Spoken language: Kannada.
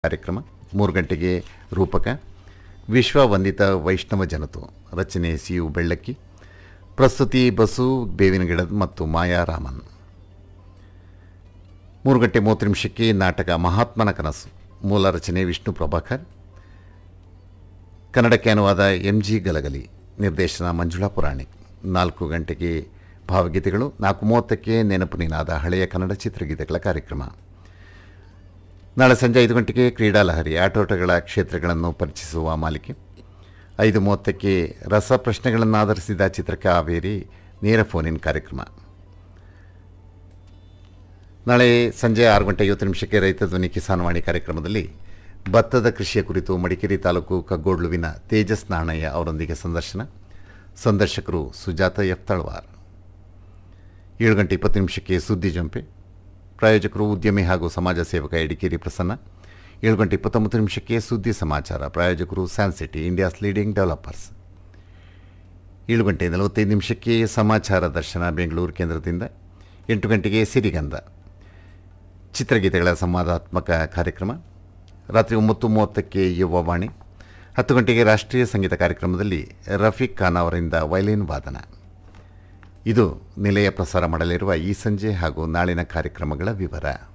ಕಾರ್ಯಕ್ರಮ ಮೂರು ಗಂಟೆಗೆ ರೂಪಕ ವಿಶ್ವ ವಂದಿತ ವೈಷ್ಣವ ಜನತು ರಚನೆ ಸಿ ಯು ಬೆಳ್ಳಕ್ಕಿ ಪ್ರಸ್ತುತಿ ಬಸು ಬೇವಿನಗಿಡದ್ ಮತ್ತು ಮಾಯಾ ರಾಮನ್ ಮೂರು ಗಂಟೆ ಮೂವತ್ತು ನಿಮಿಷಕ್ಕೆ ನಾಟಕ ಮಹಾತ್ಮನ ಕನಸು ಮೂಲ ರಚನೆ ವಿಷ್ಣು ಪ್ರಭಾಕರ್ ಕನ್ನಡಕ್ಕೆ ಅನುವಾದ ಎಂ ಜಿ ಗಲಗಲಿ ನಿರ್ದೇಶನ ಮಂಜುಳಾ ಪುರಾಣಿಕ್ ನಾಲ್ಕು ಗಂಟೆಗೆ ಭಾವಗೀತೆಗಳು ನಾಲ್ಕು ಮೂವತ್ತಕ್ಕೆ ನೆನಪು ನಿನಾದ ಹಳೆಯ ಕನ್ನಡ ಚಿತ್ರಗೀತೆಗಳ ಕಾರ್ಯಕ್ರಮ ನಾಳೆ ಸಂಜೆ ಐದು ಗಂಟೆಗೆ ಕ್ರೀಡಾ ಲಹರಿ ಆಟೋಟಗಳ ಕ್ಷೇತ್ರಗಳನ್ನು ಪರಿಚಯಿಸುವ ಮಾಲಿಕೆ ಐದು ಮೂವತ್ತಕ್ಕೆ ರಸ ಪ್ರಶ್ನೆಗಳನ್ನು ಆಧರಿಸಿದ ಚಿತ್ರಕ ಹಾವೇರಿ ನೇರ ಫೋನಿನ್ ಕಾರ್ಯಕ್ರಮ ನಾಳೆ ಸಂಜೆ ಆರು ಗಂಟೆ ಐವತ್ತು ನಿಮಿಷಕ್ಕೆ ರೈತ ಧ್ವನಿ ಕಿಸಾನ್ ವಾಣಿ ಕಾರ್ಯಕ್ರಮದಲ್ಲಿ ಭತ್ತದ ಕೃಷಿಯ ಕುರಿತು ಮಡಿಕೇರಿ ತಾಲೂಕು ಕಗ್ಗೋಡ್ಲುವಿನ ತೇಜಸ್ ನಾಣಯ್ಯ ಅವರೊಂದಿಗೆ ಸಂದರ್ಶನ ಸಂದರ್ಶಕರು ಸುಜಾತ ಎಫ್ ತಳವಾರ್ ಏಳು ಗಂಟೆ ಇಪ್ಪತ್ತು ನಿಮಿಷಕ್ಕೆ ಸುದ್ದಿ ಜಂಪೆ ಪ್ರಾಯೋಜಕರು ಉದ್ಯಮಿ ಹಾಗೂ ಸಮಾಜ ಸೇವಕ ಎಡಿಕೇರಿ ಪ್ರಸನ್ನ ಏಳು ಗಂಟೆ ಇಪ್ಪತ್ತೊಂಬತ್ತು ನಿಮಿಷಕ್ಕೆ ಸುದ್ದಿ ಸಮಾಚಾರ ಪ್ರಾಯೋಜಕರು ಸ್ಯಾನ್ಸಿಟಿ ಇಂಡಿಯಾಸ್ ಲೀಡಿಂಗ್ ಡೆವಲಪರ್ಸ್ ಏಳು ಗಂಟೆ ನಲವತ್ತೈದು ನಿಮಿಷಕ್ಕೆ ಸಮಾಚಾರ ದರ್ಶನ ಬೆಂಗಳೂರು ಕೇಂದ್ರದಿಂದ ಎಂಟು ಗಂಟೆಗೆ ಸಿರಿಗಂಧ ಚಿತ್ರಗೀತೆಗಳ ಸಂವಾದಾತ್ಮಕ ಕಾರ್ಯಕ್ರಮ ರಾತ್ರಿ ಒಂಬತ್ತು ಮೂವತ್ತಕ್ಕೆ ಯುವವಾಣಿ ಹತ್ತು ಗಂಟೆಗೆ ರಾಷ್ಟ್ರೀಯ ಸಂಗೀತ ಕಾರ್ಯಕ್ರಮದಲ್ಲಿ ರಫೀಕ್ ಖಾನ್ ಅವರಿಂದ ವಯಲಿನ್ ವಾದನ ಇದು ನಿಲಯ ಪ್ರಸಾರ ಮಾಡಲಿರುವ ಈ ಸಂಜೆ ಹಾಗೂ ನಾಳಿನ ಕಾರ್ಯಕ್ರಮಗಳ ವಿವರ